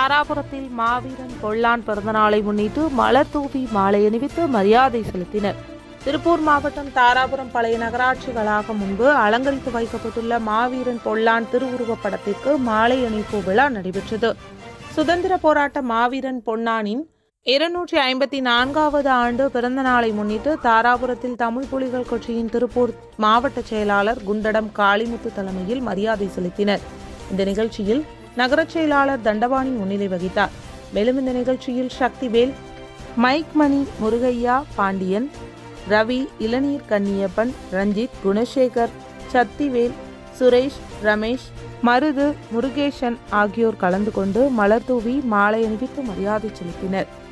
தாராபுரத்தில் மாவீரன் பொள்ளான் பிறந்தநாளை முன்னிட்டு மலர் தூவி மாலை அணிவித்து மரியாதை செலுத்தினர் திருப்பூர் மாவட்டம் தாராபுரம் பழைய நகராட்சி வளாகம் முன்பு அலங்கரித்து வைக்கப்பட்டுள்ள மாவீரன் பொள்ளான் திருவுருவப் படத்திற்கு மாலை அணிவிப்பு விழா நடைபெற்றது சுதந்திர போராட்ட மாவீரன் பொன்னானின் இருநூற்றி ஐம்பத்தி நான்காவது ஆண்டு பிறந்த நாளை முன்னிட்டு தாராபுரத்தில் தமிழ் புலிகள் கட்சியின் திருப்பூர் மாவட்ட செயலாளர் குண்டடம் காளிமுத்து தலைமையில் மரியாதை செலுத்தினர் இந்த நிகழ்ச்சியில் நகரச் செயலாளர் தண்டபாணி முன்னிலை வகித்தார் மேலும் இந்த நிகழ்ச்சியில் சக்திவேல் மைக் மணி முருகையா பாண்டியன் ரவி இளநீர் கன்னியப்பன் ரஞ்சித் குணசேகர் சத்திவேல் சுரேஷ் ரமேஷ் மருது முருகேசன் ஆகியோர் கலந்து கொண்டு மலர் தூவி மாலை அணிவித்து மரியாதை செலுத்தினர்